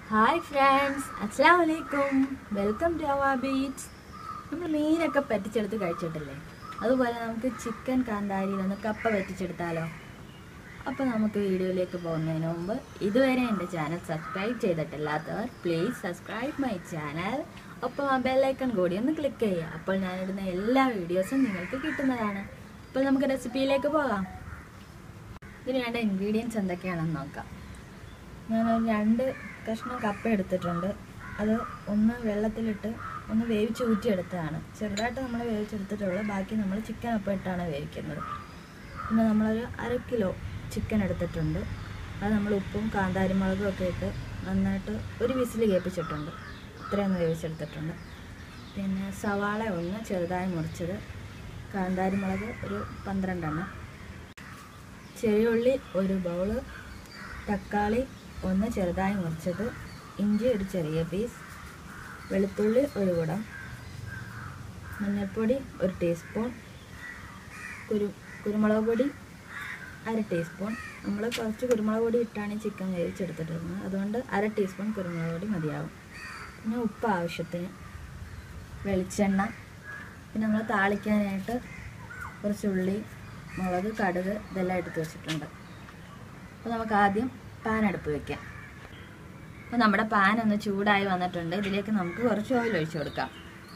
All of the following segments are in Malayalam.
ഹായ് ഫ്രണ്ട്സ് അസ്സാം വലൈക്കും വെൽക്കം ടു അവ ബീറ്റ്സ് നമ്മൾ മീനൊക്കെ പറ്റിച്ചെടുത്ത് കഴിച്ചിട്ടില്ലേ അതുപോലെ നമുക്ക് ചിക്കൻ കാന്താരിയിൽ ഒന്ന് കപ്പ പറ്റിച്ചെടുത്താലോ അപ്പോൾ നമുക്ക് വീഡിയോയിലേക്ക് പോകുന്നതിന് മുമ്പ് ഇതുവരെ എൻ്റെ ചാനൽ സബ്സ്ക്രൈബ് ചെയ്തിട്ടില്ലാത്തവർ പ്ലീസ് സബ്സ്ക്രൈബ് മൈ ചാനൽ ഒപ്പം ആ ബെല്ലൈക്കൺ കൂടി ഒന്ന് ക്ലിക്ക് ചെയ്യുക അപ്പോൾ ഞാനിടുന്ന എല്ലാ വീഡിയോസും നിങ്ങൾക്ക് കിട്ടുന്നതാണ് അപ്പോൾ നമുക്ക് റെസിപ്പിയിലേക്ക് പോകാം ഇതിന് വേണ്ട ഇൻഗ്രീഡിയൻസ് എന്തൊക്കെയാണെന്ന് നോക്കാം ഞാനൊരു രണ്ട് കഷ്ണം കപ്പ എടുത്തിട്ടുണ്ട് അത് ഒന്ന് വെള്ളത്തിലിട്ട് ഒന്ന് വേവിച്ച് ഊറ്റിയെടുത്തതാണ് ചെറുതായിട്ട് നമ്മൾ വേവിച്ചെടുത്തിട്ടുള്ളൂ ബാക്കി നമ്മൾ ചിക്കൻ അപ്പം ഇട്ടാണ് വേവിക്കുന്നത് പിന്നെ നമ്മളൊരു അര കിലോ ചിക്കൻ എടുത്തിട്ടുണ്ട് അത് നമ്മൾ ഉപ്പും കാന്താരിമുളകും ഒക്കെ ഇട്ട് നന്നായിട്ട് ഒരു വിസിൽ കേൾപ്പിച്ചിട്ടുണ്ട് ഇത്രയൊന്ന് വേവിച്ചെടുത്തിട്ടുണ്ട് പിന്നെ സവാള ഒന്ന് ചെറുതായി മുറിച്ചത് കാന്താരിമുളക് ഒരു പന്ത്രണ്ടെണ്ണം ചെറിയുള്ളി ഒരു ബൗള് തക്കാളി ഒന്ന് ചെറുതായി മുറിച്ചത് ഇഞ്ചി ഒരു ചെറിയ പീസ് വെളുത്തുള്ളി ഒരു കുടം മഞ്ഞൾപ്പൊടി ഒരു ടീസ്പൂൺ കുരു കുരുമുളക് പൊടി അര ടീസ്പൂൺ നമ്മൾ കുറച്ച് കുരുമുളക് പൊടി ഇട്ടാണ് ഈ ചിക്കൻ വേവിച്ചെടുത്തിട്ടുള്ളത് അതുകൊണ്ട് അര ടീസ്പൂൺ കുരുമുളക് പൊടി മതിയാവും പിന്നെ ഉപ്പ് ആവശ്യത്തിന് വെളിച്ചെണ്ണ പിന്നെ നമ്മൾ താളിക്കാനായിട്ട് കുറച്ച് ഉള്ളി മുളക് കടുക് ഇതെല്ലാം എടുത്ത് വെച്ചിട്ടുണ്ട് അപ്പോൾ നമുക്ക് ആദ്യം പാൻ അടുപ്പ് വെക്കാം അപ്പോൾ നമ്മുടെ പാൻ ഒന്ന് ചൂടായി വന്നിട്ടുണ്ട് ഇതിലേക്ക് നമുക്ക് കുറച്ച് ഓയിൽ ഒഴിച്ചു കൊടുക്കാം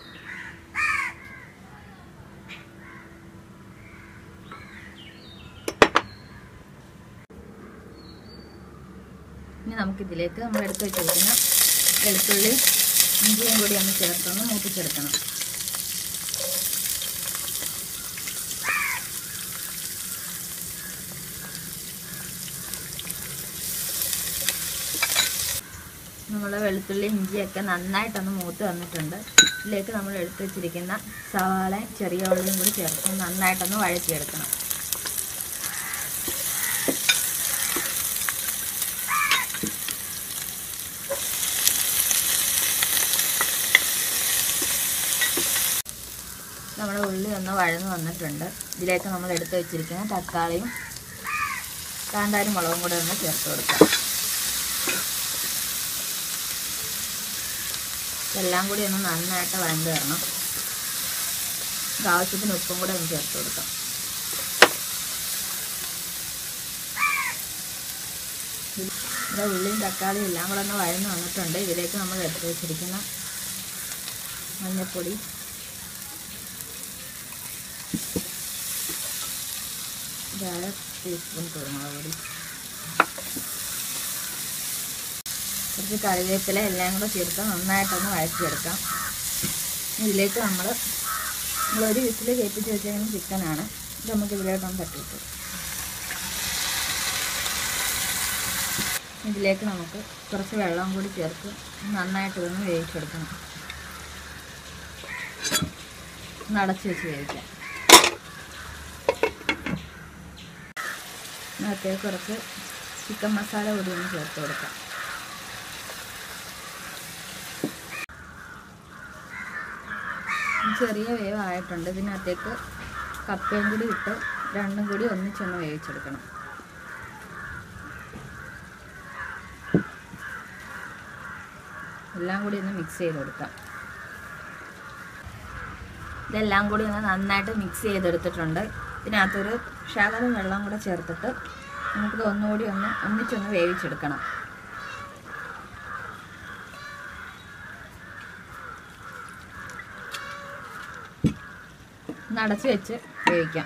ഇനി നമുക്കിതിലേക്ക് നമ്മൾ എടുത്ത് വെച്ചിരിക്കുന്ന വെളുത്തുള്ളി ഇഞ്ചിയും കൂടി ഒന്ന് ചേർത്തൊന്ന് മൂപ്പിച്ചെടുക്കണം നമ്മൾ വെളുത്തുള്ളി ഇഞ്ചിയൊക്കെ നന്നായിട്ടൊന്ന് മൂത്ത് വന്നിട്ടുണ്ട് ഇതിലേക്ക് നമ്മൾ എടുത്ത് വെച്ചിരിക്കുന്ന സവാള ചെറിയ ഉള്ളിയും കൂടി ചേർത്ത് നന്നായിട്ടൊന്ന് വഴറ്റിയെടുക്കണം നമ്മുടെ ഉള്ളി ഒന്ന് വഴന്ന് വന്നിട്ടുണ്ട് ഇതിലേക്ക് നമ്മൾ എടുത്ത് വെച്ചിരിക്കുന്ന തക്കാളിയും കാന്താരി മുളകും കൂടെ ഒന്ന് ചേർത്ത് കൊടുക്കാം എല്ലാം കൂടി ഒന്ന് നന്നായിട്ട് വഴണ്ട് വരണം ഇത് ആവശ്യത്തിന് ഉപ്പും കൂടെ ഒന്ന് ചേർത്ത് കൊടുക്കാം ഇവിടെ ഉള്ളിയും തക്കാളിയും എല്ലാം കൂടെ ഒന്ന് വഴന്ന് വന്നിട്ടുണ്ട് ഇതിലേക്ക് നമ്മൾ എടുത്ത് വെച്ചിരിക്കുന്ന മഞ്ഞൾപ്പൊടി അര ടീസ്പൂൺ കുരുമുളക് പൊടി കുറച്ച് കറിവേപ്പില എല്ലാം കൂടെ ചേർത്ത് നന്നായിട്ടൊന്ന് വഴറ്റിയെടുക്കാം ഇതിലേക്ക് നമ്മൾ നമ്മളൊരു വിസിൽ കേൾപ്പിച്ച് വെച്ചിരിക്കുന്ന ചിക്കനാണ് ഇത് നമുക്ക് ഇതിലേക്കൊന്ന് തട്ടിയിട്ട് ഇതിലേക്ക് നമുക്ക് കുറച്ച് വെള്ളം കൂടി ചേർത്ത് നന്നായിട്ട് ഇതൊന്ന് വേവിച്ചെടുക്കണം ഒന്ന് അടച്ച് വെച്ച് വേവിക്കാം അതിനകത്തേക്ക് കുറച്ച് ചിക്കൻ മസാല കൂടി ഒന്ന് ചേർത്ത് കൊടുക്കാം ചെറിയ വേവ് ആയിട്ടുണ്ട് ഇതിനകത്തേക്ക് കപ്പയും കൂടി ഇട്ട് രണ്ടും കൂടി ഒന്നിച്ചൊന്ന് വേവിച്ചെടുക്കണം എല്ലാം കൂടി ഒന്ന് മിക്സ് ചെയ്ത് കൊടുക്കാം ഇതെല്ലാം കൂടി ഒന്ന് നന്നായിട്ട് മിക്സ് ചെയ്തെടുത്തിട്ടുണ്ട് ഇതിനകത്തൊരു ശകലം വെള്ളം കൂടെ ചേർത്തിട്ട് നമുക്കിത് ഒന്നുകൂടി ഒന്ന് ഒന്നിച്ചൊന്ന് വേവിച്ചെടുക്കണം ഒന്ന് അടച്ച് വെച്ച് വേവിക്കാം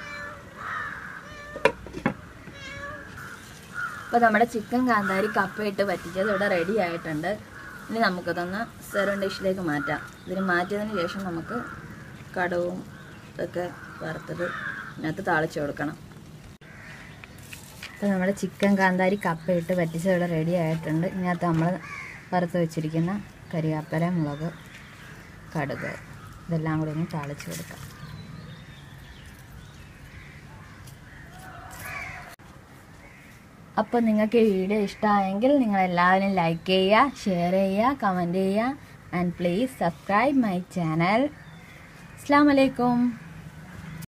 അപ്പോൾ നമ്മുടെ ചിക്കൻ കാന്താരി കപ്പയിട്ട് പറ്റിച്ചത് ഇവിടെ റെഡി ആയിട്ടുണ്ട് ഇനി നമുക്കിതൊന്ന് സെർവ് ഡിഷിലേക്ക് മാറ്റാം ഇതിന് മാറ്റിയതിന് ശേഷം നമുക്ക് കടവും ഇതൊക്കെ വറുത്തത് ഇതിനകത്ത് താളിച്ച് കൊടുക്കണം അപ്പോൾ നമ്മുടെ ചിക്കൻ കാന്താരി കപ്പയിട്ട് പറ്റിച്ചത് ഇവിടെ റെഡി ആയിട്ടുണ്ട് ഇതിനകത്ത് നമ്മൾ വറുത്ത് വെച്ചിരിക്കുന്ന കരിയാപ്പല മുളക് കടുക് ഇതെല്ലാം കൂടി ഒന്ന് താളിച്ച് കൊടുക്കാം അപ്പോൾ നിങ്ങൾക്ക് ഈ വീഡിയോ ഇഷ്ടമായെങ്കിൽ നിങ്ങൾ എല്ലാവരും ലൈക്ക് ചെയ്യുക ഷെയർ ചെയ്യുക കമൻറ്റ് ചെയ്യുക and please subscribe my channel അസ്സാം വലൈക്കും